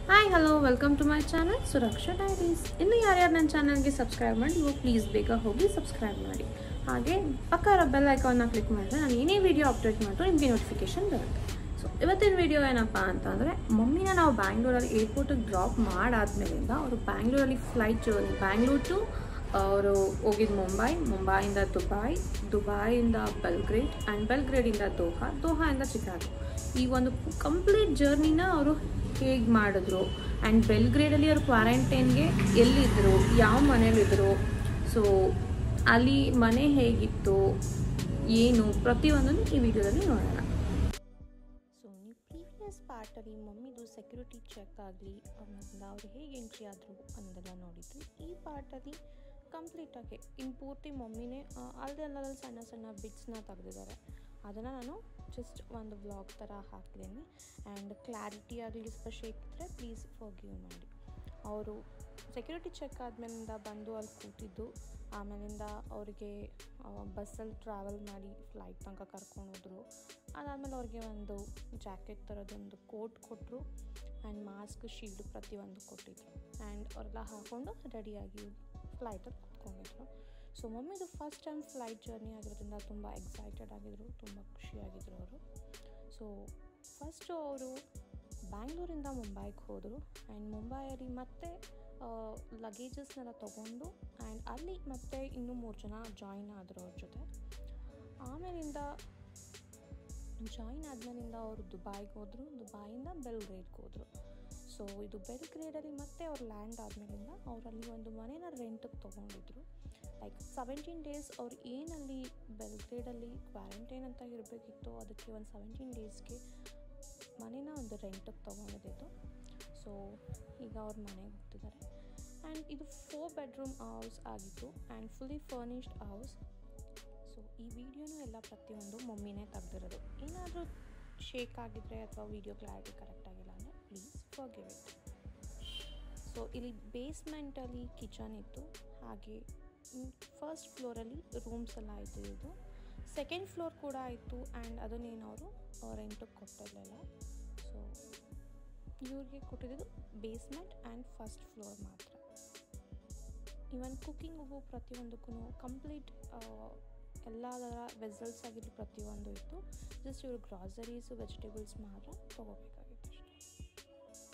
Hi hello welcome to my channel Suraksha diaries ಇನ್ನು ಯಾರ್ಯಾರು ನನ್ನ ಚಾನಲ್ಗೆ ಸಬ್ಸ್ಕ್ರೈಬ್ ಮಾಡಿ ನೀವು ಪ್ಲೀಸ್ ಬೇಗ ಹೋಗಿ ಸಬ್ಸ್ಕ್ರೈಬ್ ಮಾಡಿ ಹಾಗೆ ಪಕ್ಕ ಬೆಲ್ ಐಕಾನ್ನ ಕ್ಲಿಕ್ ಮಾಡಿದ್ರೆ ನಾನು ಏನೇ ವಿಡಿಯೋ ಅಪ್ಡೇಟ್ ಮಾಡಿದ್ರು ನಿಮಗೆ ನೋಟಿಫಿಕೇಶನ್ ಬರುತ್ತೆ ಸೊ ಇವತ್ತಿನ ವಿಡಿಯೋ ಏನಪ್ಪ ಅಂತಂದರೆ ಮಮ್ಮಿನ ನಾವು ಬ್ಯಾಂಗ್ಳೂರಲ್ಲಿ ಏರ್ಪೋರ್ಟಿಗೆ ಡ್ರಾಪ್ ಮಾಡಾದ್ಮೇಲಿಂದ ಅವರು ಬ್ಯಾಂಗ್ಳೂರಲ್ಲಿ ಫ್ಲೈಟ್ ಜರ್ನಿ ಬ್ಯಾಂಗ್ಳೂರ್ ಟು ಅವರು ಹೋಗಿದ್ದು ಮುಂಬೈ ಮುಂಬೈಯಿಂದ ದುಬೈ ದುಬೈಯಿಂದ ಬೆಲ್ಗ್ರೇಡ್ ಆ್ಯಂಡ್ ಬೆಲ್ಗ್ರೇಡಿಂದ ದೋಹಾ ದೋಹಾಯಿಂದ ಚಿಕಾಗೋ ಈ ಒಂದು ಕಂಪ್ಲೀಟ್ ಜರ್ನಿನ ಅವರು ಹೇಗೆ ಮಾಡಿದ್ರು ಆ್ಯಂಡ್ ಬೆಲ್ಗ್ರೇಡಲ್ಲಿ ಅವರು ಕ್ವಾರಂಟೈನ್ಗೆ ಎಲ್ಲಿದ್ದರು ಯಾವ ಮನೇಲಿದ್ದರು ಸೊ ಅಲ್ಲಿ ಮನೆ ಹೇಗಿತ್ತು ಏನು ಪ್ರತಿಯೊಂದನ್ನು ಈ ವಿಡಿಯೋದಲ್ಲಿ ನೋಡೋಣ ಸೊ ನೀವು ಪ್ರೀವಿಯಸ್ ಪಾರ್ಟಲ್ಲಿ ಮಮ್ಮಿದು ಸೆಕ್ಯೂರಿಟಿ ಚೆಕ್ ಆಗಲಿ ಆಮೇಲೆ ಅವರು ಹೇಗೆ ಎಂಟ್ರಿ ಆದರು ಅನ್ನೋದೆಲ್ಲ ನೋಡಿದ್ವಿ ಈ ಪಾರ್ಟಲ್ಲಿ ಕಂಪ್ಲೀಟಾಗಿ ಇನ್ನು ಪೂರ್ತಿ ಮಮ್ಮಿನೇ ಅಲ್ಲದೆ ಅಲ್ಲದಲ್ಲಿ ಸಣ್ಣ ಸಣ್ಣ ಬಿಟ್ಸ್ನ ತೆಗೆದಿದ್ದಾರೆ ಅದನ್ನು ನಾನು ಜಸ್ಟ್ ಒಂದು ವ್ಲಾಗ್ ಥರ ಹಾಕಿದ್ದೀನಿ ಆ್ಯಂಡ್ ಕ್ಲಾರಿಟಿ ಆಗಲಿ ಸ್ಪೆಷಲ್ ಇದ್ದರೆ ಪ್ಲೀಸ್ ಫಾರ್ಗಿವ್ ಮಾಡಿ ಅವರು ಸೆಕ್ಯೂರಿಟಿ ಚೆಕ್ ಆದಮೇಲಿಂದ ಬಂದು ಅಲ್ಲಿ ಕೂತಿದ್ದು ಆಮೇಲಿಂದ ಅವರಿಗೆ ಬಸ್ಸಲ್ಲಿ ಟ್ರಾವೆಲ್ ಮಾಡಿ ಫ್ಲೈಟ್ ತನಕ ಕರ್ಕೊಂಡು ಹೋದರು ಅದಾದಮೇಲೆ ಅವ್ರಿಗೆ ಒಂದು ಜಾಕೆಟ್ ಥರದೊಂದು ಕೋಟ್ ಕೊಟ್ಟರು ಆ್ಯಂಡ್ ಮಾಸ್ಕ್ ಶೀಲ್ಡ್ ಪ್ರತಿಯೊಂದು ಕೊಟ್ಟಿದ್ರು ಆ್ಯಂಡ್ ಅವರೆಲ್ಲ ಹಾಕ್ಕೊಂಡು ರೆಡಿಯಾಗಿ ಫ್ಲೈಟಲ್ಲಿ ಕೂತ್ಕೊಂಡಿದ್ರು ಸೊ ಮಮ್ಮಿದು ಫಸ್ಟ್ ಟೈಮ್ ಫ್ಲೈಟ್ ಜರ್ನಿ ಆಗಿರೋದ್ರಿಂದ ತುಂಬ ಎಕ್ಸೈಟೆಡ್ ಆಗಿದ್ರು ತುಂಬ ಖುಷಿಯಾಗಿದ್ರು ಅವರು ಸೊ ಫಸ್ಟು ಅವರು ಬ್ಯಾಂಗ್ಳೂರಿಂದ ಮುಂಬೈಗೆ ಹೋದರು ಆ್ಯಂಡ್ ಮುಂಬೈಯಲ್ಲಿ ಮತ್ತೆ ಲಗೇಜಸ್ನೆಲ್ಲ ತೊಗೊಂಡು ಆ್ಯಂಡ್ ಅಲ್ಲಿ ಮತ್ತೆ ಇನ್ನೂ ಮೂರು ಜನ ಜಾಯಿನ್ ಆದರು ಅವ್ರ ಜೊತೆ ಆಮೇಲಿಂದ ಜಾಯಿನ್ ಆದಮೇಲಿಂದ ಅವರು ದುಬೈಗೆ ಹೋದರು ದುಬೈಯಿಂದ ಬೆಲ್ಗ್ರೇಡ್ಗೆ ಹೋದರು ಸೊ ಇದು ಬೆಲ್ಗ್ರೇಡಲ್ಲಿ ಮತ್ತೆ ಅವ್ರು ಲ್ಯಾಂಡ್ ಆದಮೇಲಿಂದ ಅವರಲ್ಲಿ ಒಂದು ಮನೇನ ರೆಂಟಿಗೆ ತೊಗೊಂಡಿದ್ರು ಲೈಕ್ ಸೆವೆಂಟೀನ್ ಡೇಸ್ ಅವ್ರು ಏನಲ್ಲಿ ಬೆಲ್ಗ್ರೇಡಲ್ಲಿ ಕ್ವಾರಂಟೈನ್ ಅಂತ ಇರಬೇಕಿತ್ತು ಅದಕ್ಕೆ ಒಂದು ಸೆವೆಂಟೀನ್ ಡೇಸ್ಗೆ ಮನೇನ ಒಂದು ರೆಂಟಿಗೆ ತೊಗೊಂಡಿದ್ದು ಸೊ ಈಗ ಅವ್ರ ಮನೆಗೆ ಹೋಗ್ತಿದ್ದಾರೆ ಆ್ಯಂಡ್ ಇದು ಫೋರ್ ಬೆಡ್ರೂಮ್ ಹೌಸ್ ಆಗಿತ್ತು and fully furnished house so ಈ ವಿಡಿಯೋನೂ ಎಲ್ಲ ಪ್ರತಿಯೊಂದು ಮಮ್ಮಿನೇ ತೆಗ್ದಿರೋದು ಏನಾದರೂ ಶೇಕ್ ಆಗಿದ್ರೆ ಅಥವಾ ವಿಡಿಯೋ ಕ್ಲಾರಿಟಿ ಕರೆಕ್ಟ್ ಆಗಿಲ್ಲ ಅಂದರೆ ಪ್ಲೀಸ್ ಫಾರ್ಗಿವ್ ಇಟ್ ಸೊ ಇಲ್ಲಿ ಬೇಸ್ಮೆಂಟಲ್ಲಿ ಕಿಚನ್ ಇತ್ತು ಹಾಗೆ ಫಸ್ಟ್ ಫ್ಲೋರಲ್ಲಿ ರೂಮ್ಸ್ ಎಲ್ಲ ಇದ್ದಿದ್ದು ಸೆಕೆಂಡ್ ಫ್ಲೋರ್ ಕೂಡ ಇತ್ತು ಆ್ಯಂಡ್ ಅದನ್ನೇನು ಅವರು ರೆಂಟಿಗೆ ಕೊಟ್ಟಿರಲಿಲ್ಲ ಸೊ ಇವ್ರಿಗೆ ಕೊಟ್ಟಿದ್ದು ಬೇಸ್ಮೆಂಟ್ ಆ್ಯಂಡ್ ಫಸ್ಟ್ ಫ್ಲೋರ್ ಮಾತ್ರ ಇವನ್ ಕುಕ್ಕಿಂಗಿಗೂ ಪ್ರತಿಯೊಂದಕ್ಕೂ ಕಂಪ್ಲೀಟ್ ಎಲ್ಲದರ ವೆಸಲ್ಸ್ ಆಗಿರಲಿ ಪ್ರತಿಯೊಂದು ಇತ್ತು ಜಸ್ಟ್ ಇವರು ಗ್ರಾಸರೀಸು ವೆಜಿಟೇಬಲ್ಸ್ ಮಾತ್ರ ತೊಗೋಬೇಕಾಗಿತ್ತು ಅಷ್ಟೇ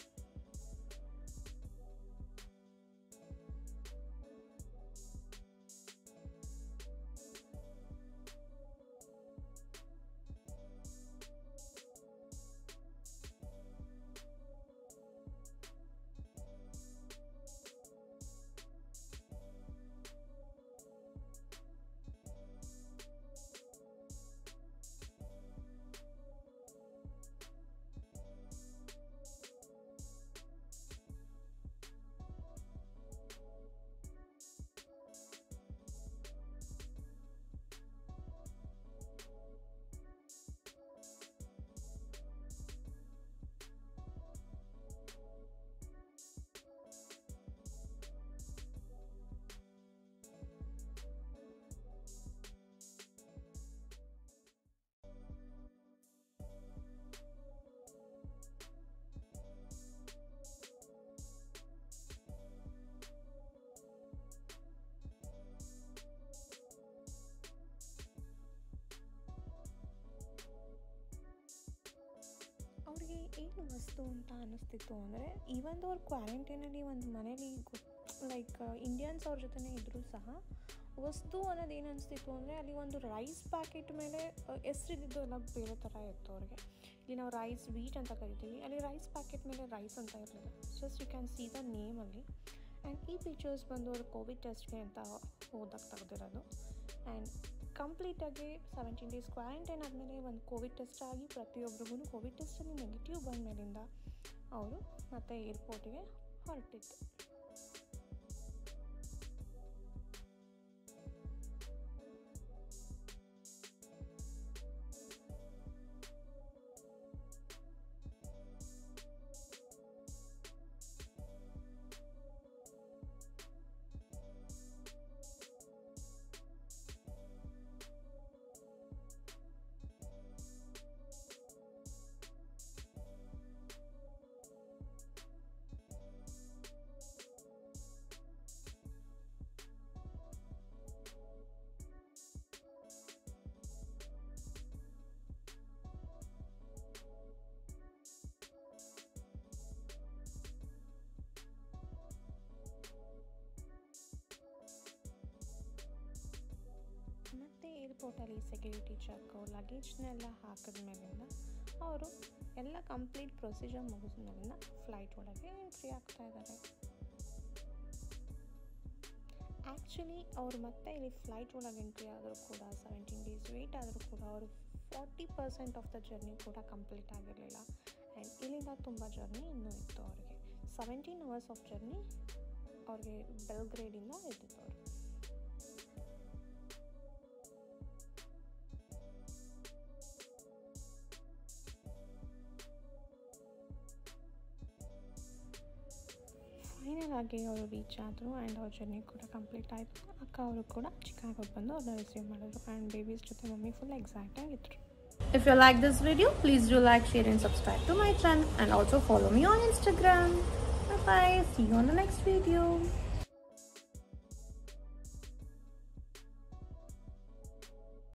ಅವ್ರಿಗೆ ಏನು ವಸ್ತು ಅಂತ ಅನ್ನಿಸ್ತಿತ್ತು ಅಂದರೆ ಈವನ್ ಅವ್ರು ಕ್ವಾರಂಟೈನಲ್ಲಿ ಒಂದು ಮನೇಲಿ ಲೈಕ್ ಇಂಡಿಯನ್ಸ್ ಅವ್ರ ಜೊತೆನೇ ಇದ್ದರೂ ಸಹ ವಸ್ತು ಅನ್ನೋದು ಏನು ಅನಿಸ್ತಿತ್ತು ಅಂದರೆ ಅಲ್ಲಿ ಒಂದು ರೈಸ್ ಪ್ಯಾಕೆಟ್ ಮೇಲೆ ಹೆಸ್ರಿದ್ದು ಎಲ್ಲ ಬೇರೆ ಥರ ಇತ್ತು ಅವ್ರಿಗೆ ಇಲ್ಲಿ ನಾವು ರೈಸ್ ವೀಟ್ ಅಂತ ಕರಿತೀವಿ ಅಲ್ಲಿ ರೈಸ್ ಪ್ಯಾಕೆಟ್ ಮೇಲೆ ರೈಸ್ ಅಂತ ಇರಲಿಲ್ಲ just you can see the ನೇಮಲ್ಲಿ ಆ್ಯಂಡ್ ಈ ಪಿಕ್ಚರ್ಸ್ ಬಂದು ಅವ್ರು ಕೋವಿಡ್ ಟೆಸ್ಟ್ಗೆ ಅಂತ ಹೋದಾಗ ತೆಗೆದಿರೋದು ಆ್ಯಂಡ್ ಕಂಪ್ಲೀಟಾಗಿ ಸೆವೆಂಟೀನ್ ಡೇಸ್ ಕ್ವಾರಂಟೈನ್ ಆದಮೇಲೆ ಒಂದು ಕೋವಿಡ್ ಟೆಸ್ಟ್ ಆಗಿ ಪ್ರತಿಯೊಬ್ಬರಿಗೂ ಕೋವಿಡ್ ಟೆಸ್ಟಲ್ಲಿ ನೆಗೆಟಿವ್ ಬಂದ ಮೇಲಿಂದ ಅವರು ಮತ್ತೆ ಏರ್ಪೋರ್ಟಿಗೆ ಹೊರಟಿತ್ತು ಏರ್ಪೋರ್ಟಲ್ಲಿ ಸೆಕ್ಯೂರಿಟಿ ಚೆಕ್ಕು ಲಗೇಜ್ನೆಲ್ಲ ಹಾಕಿದ ಮೇಲಿಂದ ಅವರು ಎಲ್ಲ ಕಂಪ್ಲೀಟ್ ಪ್ರೊಸೀಜರ್ ಮುಗಿದ ಮೇಲಿಂದ ಫ್ಲೈಟ್ ಒಳಗೆ ಎಂಟ್ರಿ ಆಗ್ತಾ ಇದ್ದಾರೆ ಆ್ಯಕ್ಚುಲಿ ಅವ್ರು ಮತ್ತೆ ಇಲ್ಲಿ ಫ್ಲೈಟ್ ಒಳಗೆ ಎಂಟ್ರಿ ಆದರೂ ಕೂಡ ಸೆವೆಂಟೀನ್ ಡೇಸ್ ವೆಯ್ಟ್ ಆದರೂ ಕೂಡ ಅವರು forty percent of the journey ಕೂಡ ಕಂಪ್ಲೀಟ್ ಆಗಿರಲಿಲ್ಲ ಆ್ಯಂಡ್ ಇಲ್ಲಿಂದ ತುಂಬ ಜರ್ನಿ ಇನ್ನೂ ಇತ್ತು ಅವ್ರಿಗೆ ಸೆವೆಂಟೀನ್ ಅವರ್ಸ್ ಆಫ್ ಜರ್ನಿ ಅವ್ರಿಗೆ ಬೆಲ್ಗ್ರೇಡಿಂದ ಇದ್ದಿತ್ತು ಅವರು ಫೈನಲ್ ಆಗಿ ಅವರು ರೀಚ್ ಆದರು ಆ್ಯಂಡ್ ಅವ್ರ ಜರ್ನಿ ಕೂಡ ಕಂಪ್ಲೀಟ್ ಆಯಿತು ಅಕ್ಕ ಅವರು ಕೂಡ ಚಿಕಾಗೋಗೆ ಬಂದು ಅವ್ರನ್ನ ರಿಸೀವ್ ಮಾಡಿದ್ರು ಆ್ಯಂಡ್ ಬೇಬೀಸ್ ಜೊತೆ ಮಮ್ಮಿ ಫುಲ್ ಎಕ್ಸೈಟ್ ಆಗಿದ್ರು If you like this video, please do like, share and subscribe to my channel and also follow me on Instagram. Bye bye. See you on the next video.